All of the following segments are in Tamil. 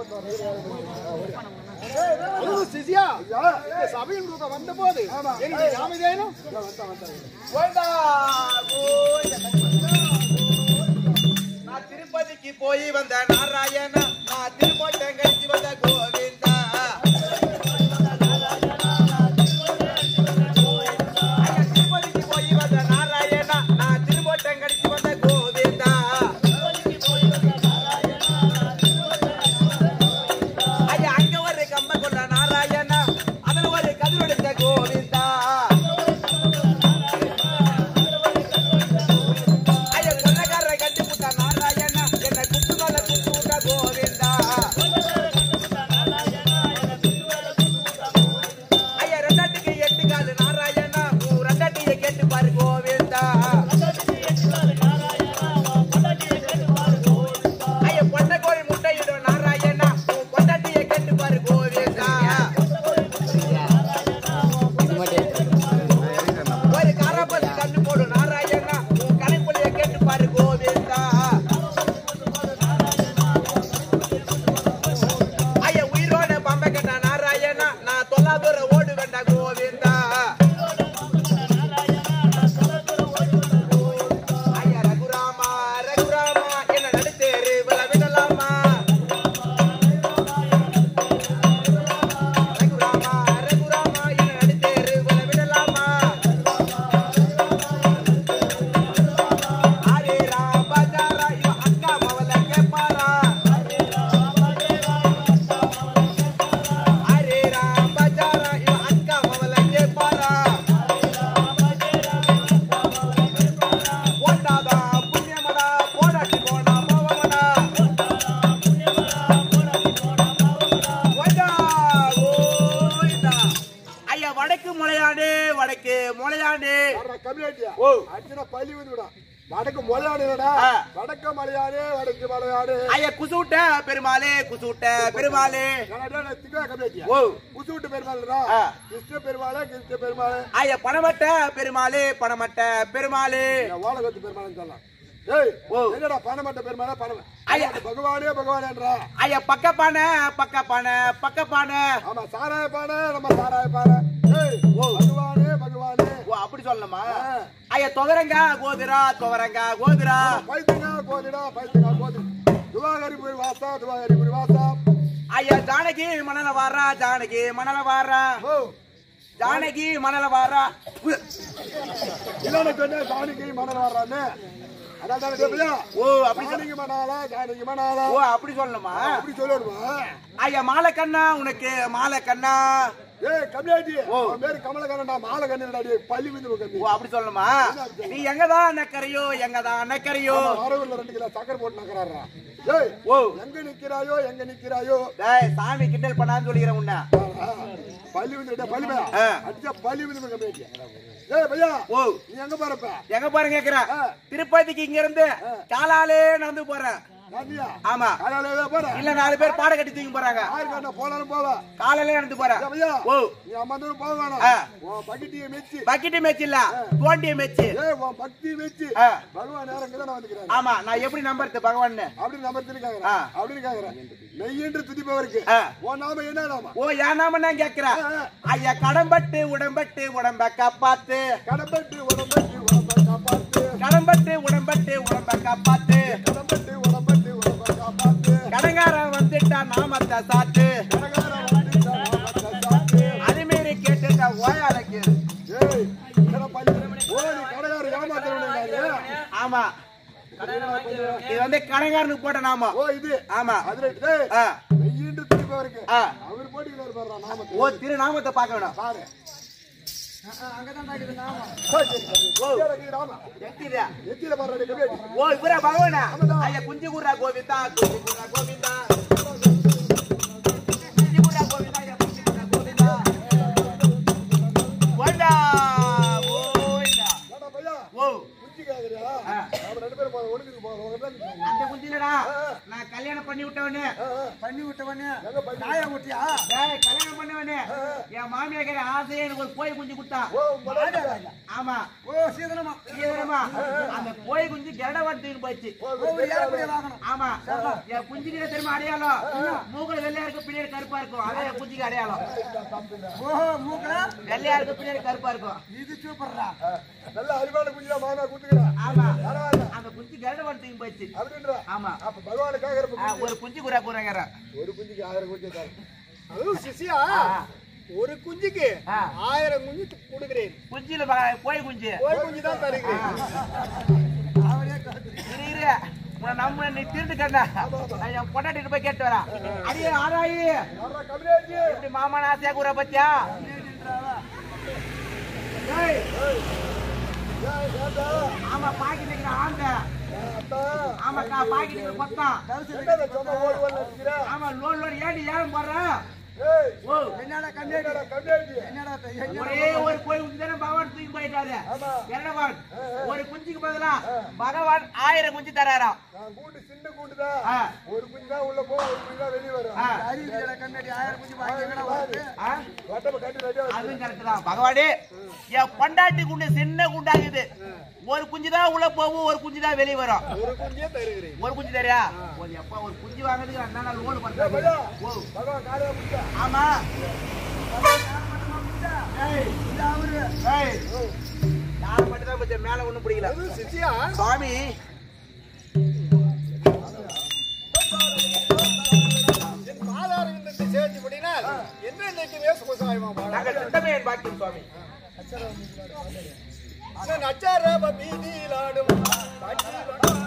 அழுது சிசியா இந்த சபையின் கூட வந்த போது எனக்கு ஞாபகம் கோவிந்தா, கோவிந்தா. நான் திருப்பதிக்கு போய் வந்த நாராயணா நான் திருப்போட்டை கழிச்சு வந்த கோவிந்தா ஐயா, திருப்பதிக்கு போய் வந்த நாராயணா நான் திருப்போட்டை கழிச்சு வந்த கோவிந்தா ஐயா அங்க ஒரு கம்ப கொண்ட நாராயணா அதுல ஒரு கதிரொடுத்த கோவிந்தா ஐயா கொள்ளக்காரரை கட்டி புட்ட நாராயணா என்னை குத்து மேல குத்து விட்ட கோவிந்தா ஐயா ரெண்டாட்டுக்கு எட்டு காலு நாராயணா உன் ரெண்டாட்டியை கேட்டு பாரு கோவிந்தா ஐயா பொண்ணை கோழி முட்டையிடும் நாராயணா உன் பொண்டாட்டியை கேட்டு பாரு கோவிந்தா ஒரு காராபஸ் கண்ணு போடு நாராயணா உன் கலைப்புலியை கேட்டு பாரு கோவிந்தா ஐயா உயிரோட பம்பை கட்ட நாராயணா நான் தொல்லாதூர ஓடு வேண்டா கோவிந்தா ஐயா ரகுராமா ரகுராமா என்ன நடுத்தேரு விழ விடலாமா ரகுராமா ரகுராமா என்ன நடுத்தேரு விழ விடலாமா அரே ராம் பஜாரா இவ அக்கா மவல கேப்பாரா அரே ராம் பஜாரா இவ அக்கா மவல கேப்பாரா போட்டாதா புண்ணியமடா போடாட்டி போனா போவமடா போடா ஓய்டா ஐயா வடக்கு முளையாடு வடக்கு முளையாடு கம்மியாட்டியா ஓ. அர்ஜுனா பள்ளி வந்து விடா வடக்கு மலையாடுடா ஆ. வடக்கு மலையாடு வடக்கு மலையாடு ஐயா குசூட்ட பெருமாளே குசூட்ட பெருமாளே திக்கா கம்மியாட்டியா ஓ புதுவிட்டு பெருமாள்டா ஆ. கிருஷ்ண பெருமாளே கிருஷ்ண பெருமாளே ஐயா பணமட்ட பெருமாளே பணமட்ட பெருமாளே ஓலகத்து பெருமாள்னு சொல்லலாம் ஏய் ஓ. என்னடா பணமட்ட பெருமாளே பணம் ஐயா. பகவானே பகவானேன்றா ஐயா பக்கப்பான பக்கப்பான பக்கப்பான ஆமா சாராய பானை நம்ம சாராய பானை ஏய் பகவானே பகவானே ஓ அப்படி சொல்லணுமா ஆ. ஐயா துவரங்க கோதிரா துவரங்க கோதிரா பைத்தங்கா கோதிடா பைத்தங்கா கோதி துவாகரிபுரி வாசா துவாகரிபுரி வாசா ஐயா ஜானகி மணல வாரா ஜானகி மணல வாரா ஓ ஜானகி மணல வாரா இல்லன்னு சொன்ன ஜானகி மணல் வர்றான்னு அதான் தானே கேப்பியா ஓ அப்படி சொல்- ஜானகி மணாலா ஜானகி மணாலா ஓ அப்படி சொல்லணுமா அப்படி சொல்லிடுவா ஐயா மாலை கண்ணா உனக்கு மாலை கண்ணா ஏய் கம்மியாட்டி ஓ. உன் பேரு கமலகரன்டா மாலை கண்ணிடாடி பள்ளி விந்து கம்மி ஓ அப்படி சொல்லணுமா நீ எங்கதான் நக்கரையோ எங்கதான் நக்கரையோ வரவுல ரெண்டு கிலோ சக்கரை போட்டு நக்கறாரா ஏய் ஓ எங்க நிக்கிறாயோ எங்க நிக்கிறாயோ டேய் சாமி கிண்டல் பண்ணான்னு சொல்லிக்கிறேன் உன்ன ஆ, பள்ளி விந்து பள்ளி பையா ஆ. அடிச்சா பள்ளி விந்து கம்மியாட்டி ஏய் பையா ஓ நீ எங்க போறப்ப எங்க பாருங்க கேக்குறேன் ஆ. திருப்பதிக்கு இங்க இருந்து காலாலே நடந்து போறேன் காந்தியா ஆமா காலையில போற இல்ல நாலு பேர் பாட கட்டி தூக்கி போறாங்க ஆறு கண்ணா போனாலும் போவ காலையிலே நடந்து போறேன் ஏய் பையா ஓ நீ அம்மா தூரம் போக வேணாம் ஆ. உன் பக்கெட்டியை மெச்சு பக்கெட்டு மேட்ச் இல்ல தோண்டிய மேட்ச் ஏய் உன் பக்தி வச்சு ஆ. பகவான் நேரம் தான் வந்துக்கிறேன் ஆமா நான் எப்படி நம்புறது பகவான் அப்படின்னு நம்பர் ஆ. கேக்குறேன் அப்படின்னு கேக்குறேன் மெய்யென்று துதிப்பவருக்கு ஆ. உன் நாம என்ன நாம ஓ ஏன் நாம நான் கேக்குறேன் ஆ. ஐயா கடம்பட்டு உடம்பட்டு உடம்ப காப்பாத்து கடம்பட்டு உடம்பட்டு உடம்ப காப்பாத்து கடம்பட்டு உடம்பட்டு உடம்ப காப்பாத்து கடம்பட்டு உடம்பட்டு உடம்ப காப்பாத்து கடங்காரன் வந்துட்டா நாமத்தை சாத்து கடகாரம் வந்து நாமத்தை சாத்து. அது மாரி கேட்டுட்ட ஓயாலைக்கு ஏய் என்னடா பள்ளி ஓ நீ கடகாரம் ஏமாத்துறவனே ஆமா இது வந்து கடங்காரனுக்கு போட்ட நாம ஓ இது ஆமா அது ரைட் டேய் ஆ. மெய்யென்று துதிப்பவருக்கு ஆ. அவர் போட்டிக்கிறார் பாருடா நாமத்தை ஓ திருநாமத்தை பார்க்க வேணும் பாரு ஓ ராமா எத்திரியா எத்தியில பாரு கபேடி ஓ இவரா பகவானா ஐயா குஞ்சு குர்ரா கோவிந்தா குஞ்சு குர்ரா கோவிந்தா குஞ்சு குர்ரா கோவிந்தா ஐயா குஞ்சு குர்ரா கோவிந்தா ஓண்டா ஓண்டா ஏடா பையா ஓ குச்சி கேக்குறியா அவன் ரெண்டு பேரும் போற ஒழுங்குக்கு போற அந்த குஞ்சு இல்லடா நான் கல்யாணம் பண்ணி விட்டவனே பண்ணி விட்டவனே நாயா ஊட்டியா டேய், கல்யாணம் பண்ணவனே என் மாமியார் ஆசையை எனக்கு ஒரு கோழி குஞ்சு கொடுத்தா ஆமா ஓ சீதனமா தீவிரமா அந்த கோழி குஞ்சு கரட வாட்டுக்கு போயிடுச்சு ஓ ஏறப்படியே வாங்கணும் ஆமா என் குஞ்சு கிட்ட திரும்ப அடையாளம் மூக்குல வெள்ளையா இருக்கும் பின்னாடி கருப்பா இருக்கும் அதான் என் குஞ்சுக்கு அடையாளம் ஓஹோ மூக்கல வெள்ளையா இருக்கும் பின்னாடி கருப்பா இருக்கும் இது சூப்பர்ரா நல்ல அறிவான குஞ்சுதான் மாமா கூத்துக்கிறா ஆமா பரவாயில்ல அந்த குஞ்சு கரட வாட்டுக்கு போயிடுச்சு அப்படின்ற ஆமா அப்ப பகவானுக்காக இருப்ப ஆ, ஒரு குஞ்சு குறை குறைங்கிற ஒரு குஞ்சுக்கு ஆயிரம் குஞ்சு தரும் அதுவும் சிசியா ஒரு குஞ்சுக்கு ஆ. ஆயிரம் குஞ்சு கொடுக்கிறேன் குஞ்சுல ப- கோழி குஞ்சு கோழி குஞ்சு தான் தருகிறேன் இரு இரு உன்னை நம்ம நீ திருட்டு கண்ணா நான் என் பொண்டாட்டிட்டு போய் கேட்டு வரேன் அடியே ஆராயி யாரா கபிலேஜி இப்படி மாமான ஆசையா கூற பத்தியா ஏய், ஆமா பாக்கெட் வைக்கிற ஆந்த அத்தா ஆமாக்கா பாக்கெட் கொத்தான் என்னடா சொன்ன ஓடு ஓடு நிக்கிற ஆமா லோன் லோன் ஏடி ஏன் போடுற ஏய் ஓ என்னடா கண்ணாடி என்னடா கபிலேஜி என்னடா என்ன ஒரே ஒரு கோழி குஞ்சு தானே பகவான் தூக்கி போயிட்டாரு ஆமா. இரண்டவான் ஒரு குஞ்சுக்கு பதிலா பகவான் ஆயிரம் குஞ்சு தராராம் நான் கூண்டு சின்ன கூண்டுதான் ஆ, ஒரு குஞ்சு தான் உள்ள போ ஒரு குஞ்சு தான் வெளிய வரும் ஆ, அறிவியல கண்ணாடி ஆயிரம் குஞ்சு வாங்கி எங்கடா வருது ஆ. வட்டப்ப கட்டி ரெடியா வச்சு அதுவும் கரெக்ட் தான் பகவானே என் பொண்டாட்டி குண்டு சின்ன குண்டாகுது ஒரு குஞ்சு தான் உள்ள போகும் ஒரு குஞ்சு தான் வெளியே வரும் ஒரு குஞ்சே தருகிறேன் ஒரு குஞ்சு தெரியா ஒரு எப்பா ஒரு குஞ்சு வாங்குறதுக்கு அண்ணா லோன் பண்றேன் பையா ஓ பகவான் காலையா முடிச்சா ஆமா ஏய் இது அவரு ஏய் யார் மட்டும் தான் கொஞ்சம் மேல ஒண்ணும் பிடிக்கல அதுவும் சிசியா சுவாமி என் பாதாரவிந்தத்தை சேர்த்து படினால் என்ன இன்னைக்குமே சுகசாயமா நாங்கள் திட்டமே என் பாக்கியம் சுவாமி நச்சாரப பீதியிலாடும் காட்சியிலாடும்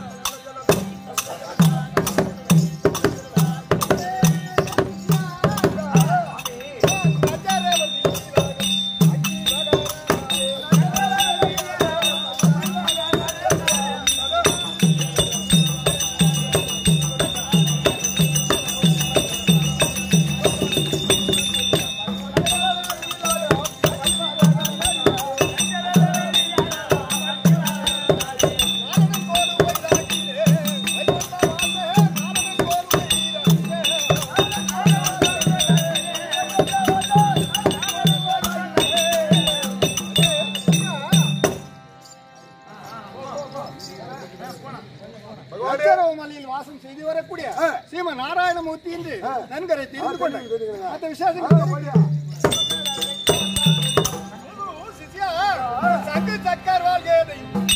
நச்சாரப பீதியிலாடும் மலையில் வாசம் செய்து வரக்கூடிய சீம நாராயணமூர்த்தி என்று நன்கரை தெரிந்து கொண்டேன் மற்ற விசேஷங்கள் சிசியா சங்கு சக்கர் வாழ்கேதை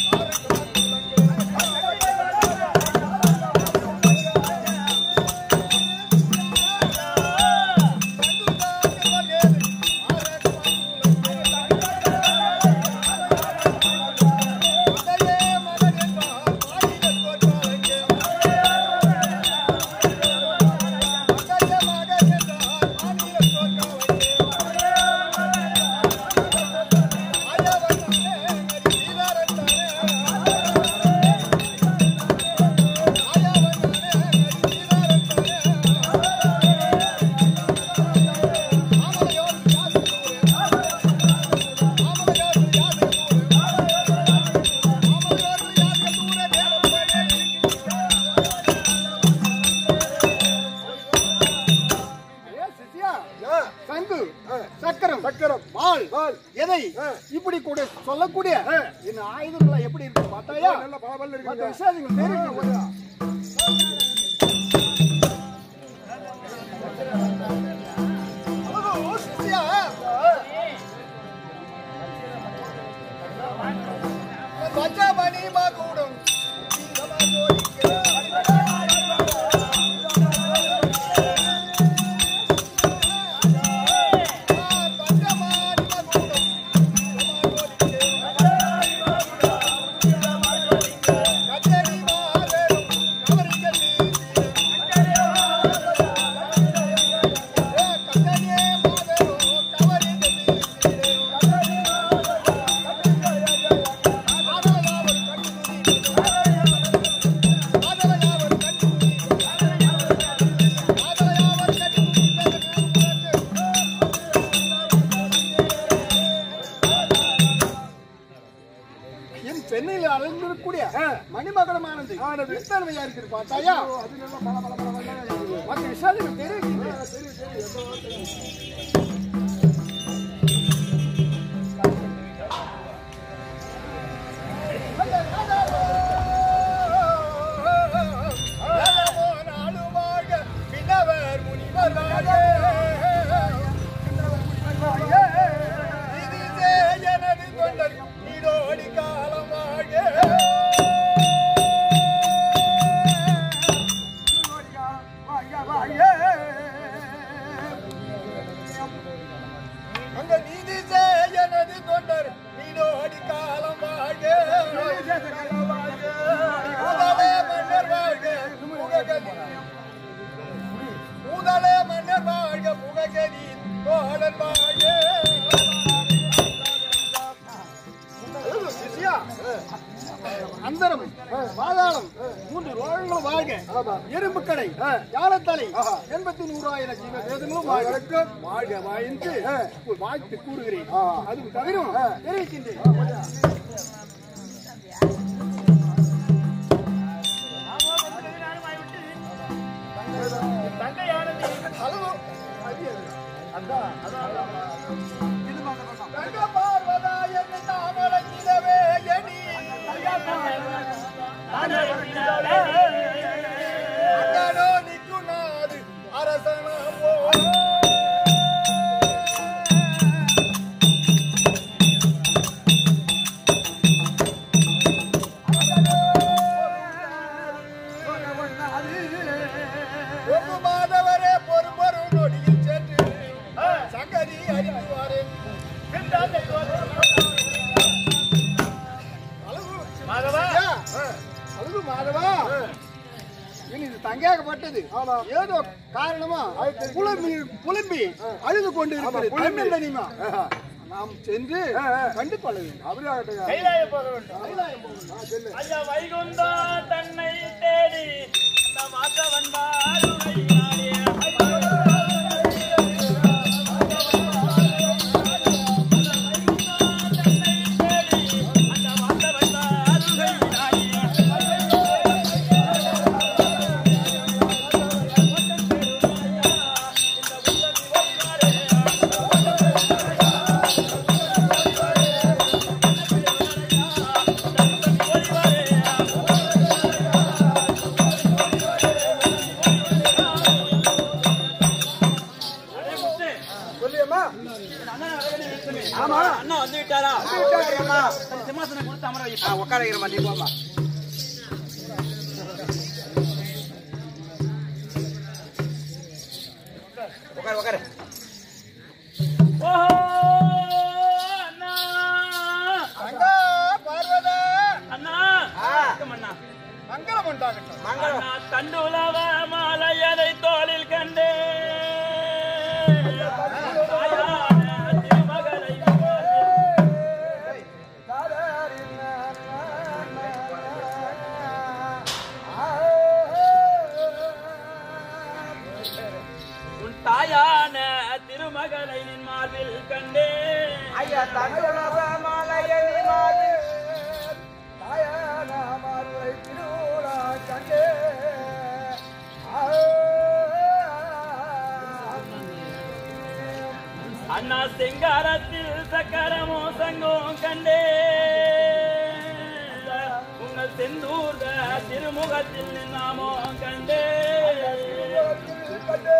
சங்கு சக்கரம் சக்கரம் வாள் வாள் எதை இப்படி கூட சொல்லக்கூடிய இந்த ஆயுதங்களை எப்படி இருக்கு பார்த்தாயா நல்ல பாவல் மற்ற இருக்கு விசேஷங்கள் தெரிவிக்க பச்சாபணி கூடும் கச்சேரி மாவேரும் கவரிக்கல்லி எத்தனைமையா இருக்குது பார்த்தாயா அது நல்லா பல பல பல பல இருக்குது. மற்ற விஷயம் தெரிவிக்கின்றேன் தெரியும் தெரியும் எந்த வார்த்தை? அங்க நீதி செய்யனது தொண்டர் நீடோடி காலம் வாழ்க முதலே மன்னர் வாழ்க முககதி முதலே மன்னர் வாழ்க முககதி தோழன் வாழ்க அந்தரம் பாதாளம் மூன்று ரோகங்களும் வாழ்க எறும்பு கடை யானத்தலை எண்பத்தி நூறாயிரம் ஜீவ வேதங்களும் வாழ்க வாழ்க வாழ்ந்து ஒரு வாழ்த்து கூறுகிறேன் அதுவும் தவிரும் தெரிவிக்கின்றேன் அளவு தங்க பார்வதா என்று தாமரையிடவே எண்ணி அங்கனோ நிற்குனாது அரசனமோ ஒன்று மாதவரே பொறுப்பரும் நொடியில் சென்று சங்கதி அறிந்துவாரே ஐயா, அழகு மாதவா இனி இது தங்கையாகப்பட்டது ஏதோ காரணமா புலம்பி புலம்பி அழுது கொண்டு இருக்கிறது தன்னந்தனிமா நாம் சென்று கண்டு கொள்ள வேண்டும் அப்படியே ஆகட்டும். கைலாய போக வேண்டும் கைலாயம் போகணும். ஐயா வைகுந்தா தன்னை தேடி அந்த மாற்றவன் வாருமை நாடிய அந்த மாற்றவன் வாருமை நாடிய சொல்லியம்மா ஆமா அண்ணா வந்து விட்டாரா சிம்மாசனம் கொடுத்து அமர வைப்பா உட்கார வைக்கிறமா நீ போமா உட்கார உட்கார ஓஹோ அண்ணா தங்கா பார்வதா அண்ணா வணக்கம் அண்ணா மங்களம் உண்டாகட்டும் அண்ணா தண்டுலவ மாலையதை தோளில் கண்டே தாயான திருமகளை உன் தாயான திருமகளை நின் மார்பில் கண்டே ஐயா தண்டுலவ மாலையணி மாது தாயான மாறுவை திருவுலா கண்டே அண்ணா செங்காரத்தில் சக்கரமோ சங்கம் கண்டே உங்கள் செந்தூர்த திருமுகத்தில் நின்னாமோ கண்டே கண்டே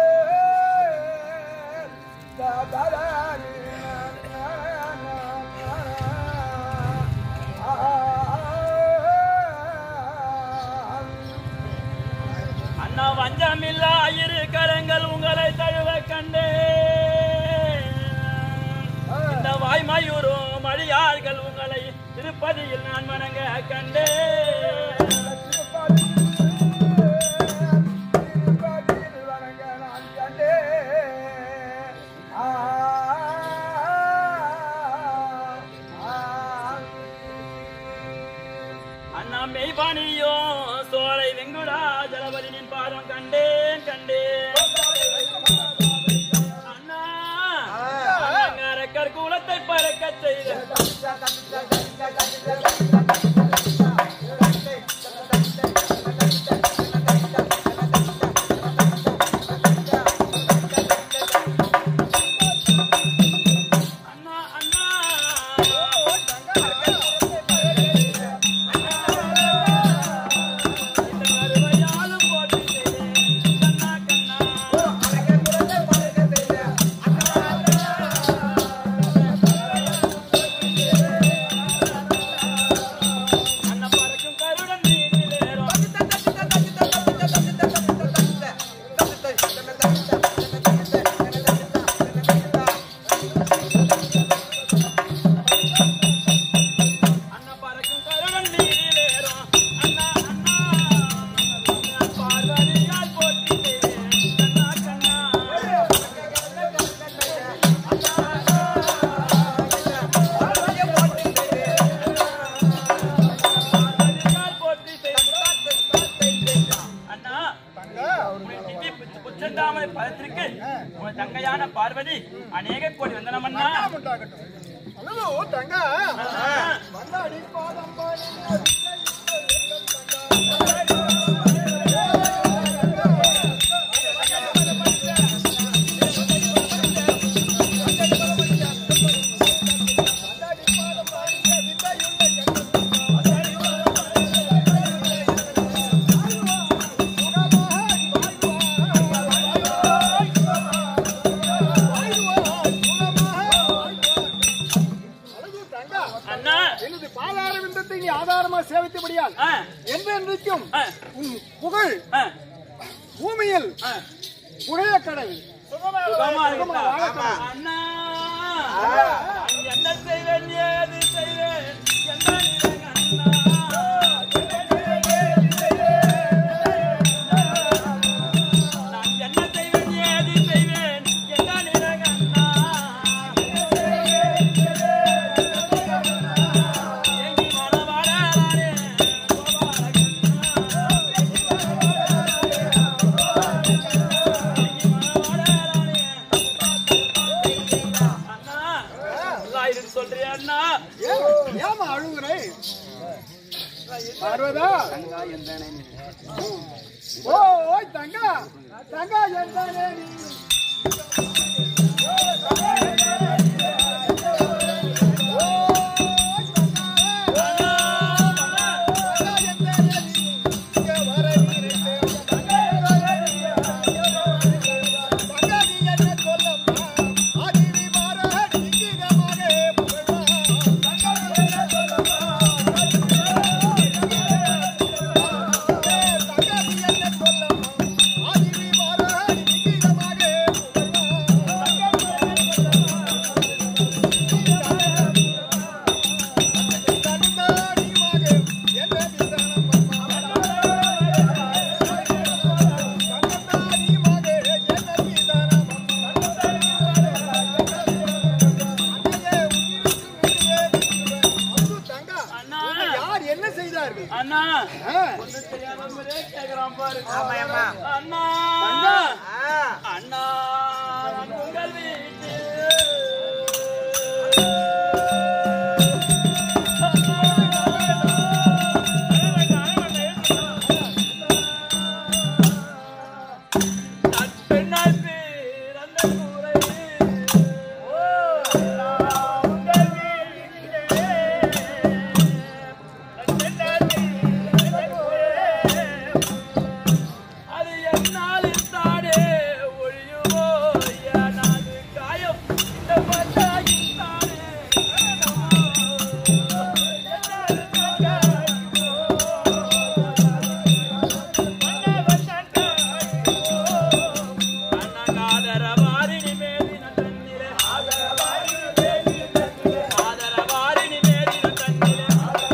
தாதாரி அண்ணா வஞ்சமில்லா இரு கரங்கள் உங்களை தழுவ கண்டே இந்த வாய்மயூரும் அழியார்கள் உங்களை திருப்பதியில் நான் வணங்க கண்டே அண்ணா மெய்பானியோ சோலை வெங்குடா ஜலபதினின் பாதம் கண்டேன் கண்டேன் அண்ணா அண்ணங்கார கற்குலத்தை பறக்கச் செய்த உச்சந்தாமரை பதத்திற்கு உன் தங்கையான பார்வதி அநேக கோடி வந்தனமன்னா உண்டாகட்டும் ஹலோ தங்க வந்தாடி பாதம் பாடி அழகு தங்க அண்ணா எனது பாதார விந்தத்தை நீ ஆதாரமா சேவித்தபடியால் ஆ, என்றென்றைக்கும் ஆ, உன் புகழ் ஆ, பூமியில் ஆ. புகழ கடவுள் சுகமா இருக்கா? அண்ணா நான் என்ன செய்வேன் ஏது செய்வேன் என்ன நிலைங்க அண்ணா நான் என்ன செய்வேன் ஏது செய்வேன் என்ன நிலைங்க அண்ணா எங்கி வர வரானே அண்ணா லாயிரு சொல்றியா அண்ணா ஏன் ஏமா அழுகுறே பார்வதா ஓ ஓய் தங்கா தங்கா என்றானே நீ அண்ணா யார் என்ன செய்தார்கள் அண்ணா ஆ, ஒண்ணும் தெரியாத மாதிரியே கேக்குறான் பாரு அண்ணா தங்கா. அண்ணா நான் உங்கள் வீட்டு பெண்ணாய் பிறந்த கூரை ஓ நான் உங்கள் வீட்டிலே அது என்னால் தானே ஒழியுமோ எனது காயம் இந்த பட்டாயின் தானே ஆதரவாரிணி மேலின தன்னிலே ஆதரவாரிணி மேலின தன்னிலே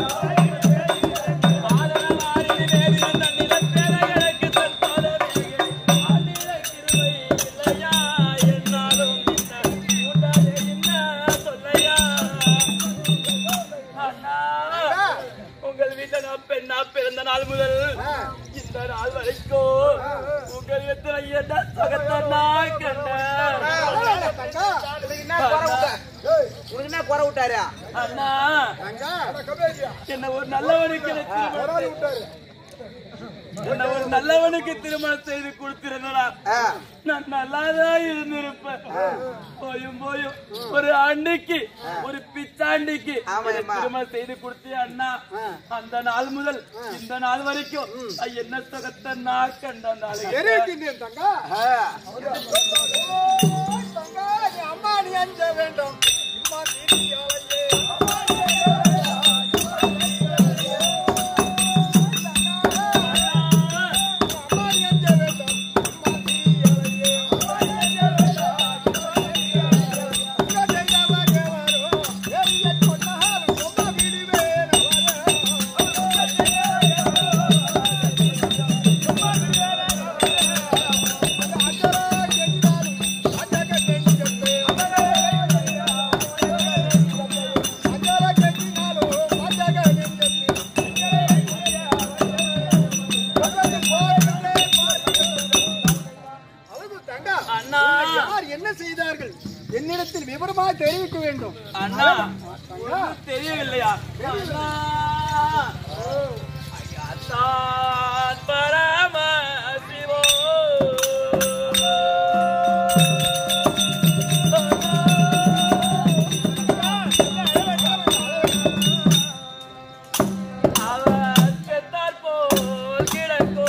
ஆதரவாரிணி மேலின தன்னிலே பேரைகளுக்கு தற்போதவே ஆண்டில கிருபை இல்லையா என்னாலும் இந்த உண்டாதே என்ன சொல்லையா அண்ணா உங்கள் வீட்டுல நான் பெண்ணா பிறந்த நாள் முதல் இந்த நாள் வரைக்கும் உங்கள் வீட்டுல என்ன சுகத்தை நான் கண்டேன் தங்கா. உனக்கு என்ன குறை விட்டாரு அண்ணா தங்கா. என்ன ஒரு நல்லவனுக்கு எனக்கு திருமணம் என்ன ஒரு நல்லவனுக்கு திருமணம் செய்து கொடுத்திருந்தா நான் நல்லாதான் இருந்திருப்பேன் போயும் போயும் ஒரு அன்னைக்கு ஒரு பிச்சாண்டிக்கு எனக்கு திருமணம் செய்து கொடுத்தே அண்ணா அந்த நாள் முதல் இந்த நாள் வரைக்கும் நான் என்ன சுகத்தை நான் கண்ட நாளைக்கு தெரிவிக்கின்றேன் தங்கா ஓய் தங்கா, நீ அம்மா நீ அஞ்ச வேண்டும் இம்மா தீர்த்தியாலையே. அம்மா நீ அஞ்ச வேண்டும் இம்மா தீர்த்தியாலையே. உங்க செய்தவரே வரும், எரியச் சொன்னால் சொந்த வீடு வேறு வரும். என்ன செய்தார்கள் என்னிடத்தில் விவரமாக தெரிவிக்க வேண்டும் அண்ணா ஒண்ணும் தெரியவில்லையா அண்ணா ஐயாத்தான் பரமசிவோ அவர் செத்தார் போல் கிடக்கோ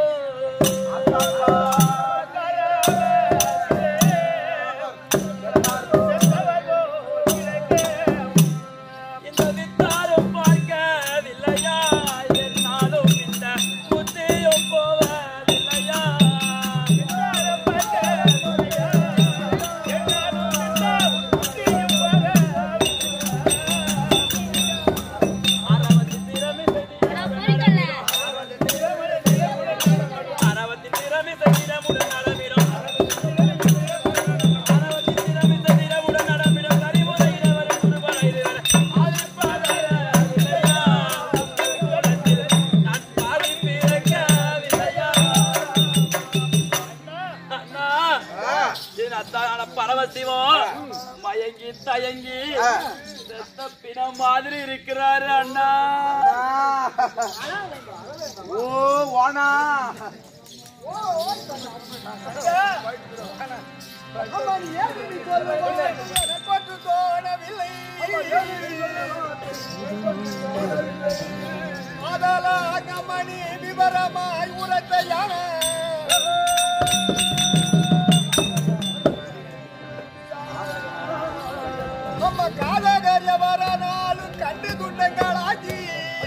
இந்த வித்தாரும் பார்க்கவில்லையா என்னாலும் இந்த புத்தியும் போவதில்லையா வித்தாரும் பார்க்கவில்லையா என்னாலும் இந்த புத்தியும் போவதில்லையா அறவத்தி திறமிசை அறவத்தி திறமிசை திறமுடன் நலமிடும் அறவத்தி திறமிசை திறமுடன் நலமிடும் கரிமுறை இரவரை குருபரை இதுவரை ஆதிப்பாதையா நான் பாவி பிறக்கவில்லையா அண்ணா என் அத்தான பரமசிவம் மயங்கி தயங்கி செத்த பிணம் மாதிரி இருக்கிறாரு அண்ணா ஓ வானா அம்மா, நீ ஏன் இப்படி சொல்லுவாய்? எனக்கு தோணவில்லை அதெல்லாம் அம்மா நீ விவரமாய் உரத்த யானை நம்ம காதகரிய வரனாலும் கண்டு துண்டங்களாக்கி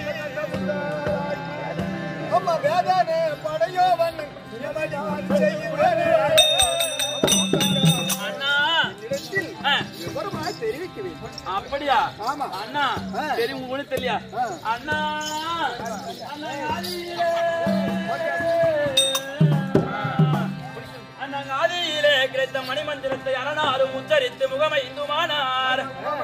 நம்ம வேதனை படையோவன் செய்யுவேன் அண்ணா இடத்தில் ஆ, விவரமாய் தெரிவிக்க வேண்டும் அப்படியா ஆமா. அண்ணா ஆ. சரி உங்களுக்கு தெரியல ஆ. அண்ணா அண்ணா ஆதியிலே அண்ணா ஆதியிலே கிடைத்த மணிமந்திரத்தை அரணாலும் உச்சரித்து முகமை இந்துமானார்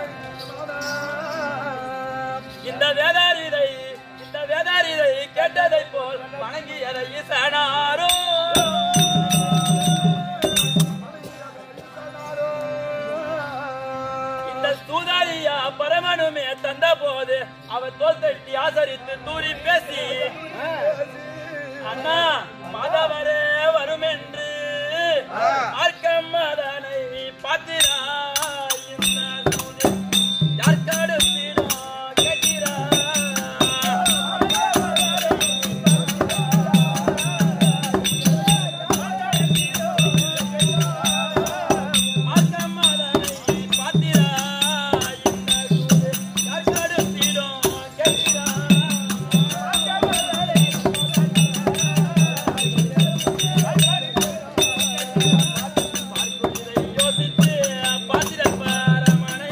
இந்த வேதாரிதை இந்த வேதாரிதை கேட்டதை போல் வணங்கியதை ஈசனாரோ இந்த சூதாரியா பரமனுமே தந்த போது அவர் தோல் தட்டி ஆசரித்து தூரி பேசி அண்ணா மாதவரே வரும் என்று மார்க்கம் அதனை பார்த்திரா இந்த சூது யார்கடுத்திடோ கேட்டிரா மார்க்கம் அதனை பார்த்திரா இந்த சூது யார்கடுத்திடோ கேட்டிரா யோசித்து பாத்திர பரமனை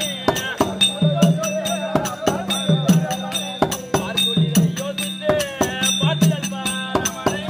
பார்க்குளிரை யோசித்து பாத்திர பரமனை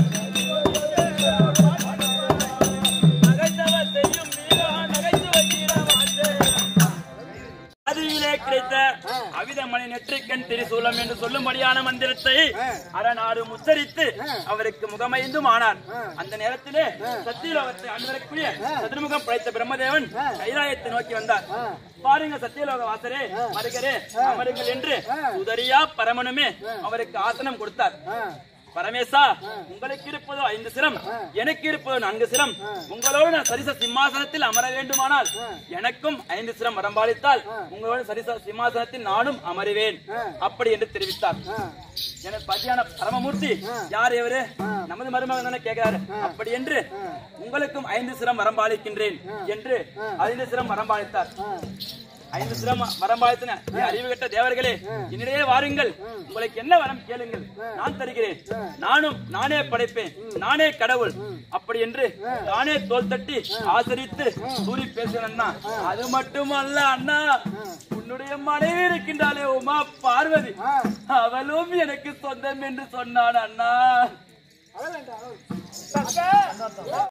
நகைத்தவர் செய்யும் மீரா நகைத்து வைக்கிற அதிலே கிடைத்த அவிதமணி நெற்றிக்கண் திரிசூலம் என்று சொல்லும்படியான மந்திரத்தை அரணாடு உச்சரித்து அவருக்கு முகமைந்தும் ஆனார் அந்த நேரத்திலே சத்தியலோகத்தை அன்பரக்கூடிய சதுர்முகம் படைத்த பிரம்மதேவன் கைலாயத்தை நோக்கி வந்தார் பாருங்க சத்தியலோக வாசரே மருகரே அமருங்கள் என்று உதரியா பரமனுமே அவருக்கு ஆசனம் கொடுத்தார் பரமேசா உங்களுக்கு இருப்பதோ ஐந்து சிரம் எனக்கு இருப்பதோ நான்கு சிரம் உங்களோடு நான் சரிச சிம்மாசனத்தில் அமர வேண்டுமானால் எனக்கும் ஐந்து சிரம் வரம்பாளித்தால் உங்களோடு சரிச சிம்மாசனத்தில் நானும் அமருவேன் அப்படி என்று தெரிவித்தார் எனக்கு பசியான பரமமூர்த்தி யார் இவரு நமது மருமகன் தானே கேட்கிறாரு அப்படி என்று உங்களுக்கும் ஐந்து சிரம் வரம்பாளிக்கின்றேன் என்று ஐந்து சிரம் வரம்பாளித்தார் ஐந்து சிரம் வரம்பாயத்தின அறிவு கட்ட தேவர்களே என்னிடையே வாருங்கள் உங்களுக்கு என்ன வரம் கேளுங்கள் நான் தருகிறேன் நானும் நானே படைப்பேன் நானே கடவுள் அப்படி என்று நானே தோல் தட்டி ஆசரித்து கூறி பேசினா அது மட்டுமல்ல அண்ணா உன்னுடைய மனைவி இருக்கின்றாளே உமா பார்வதி அவளும் எனக்கு சொந்தம் என்று சொன்னான் அண்ணா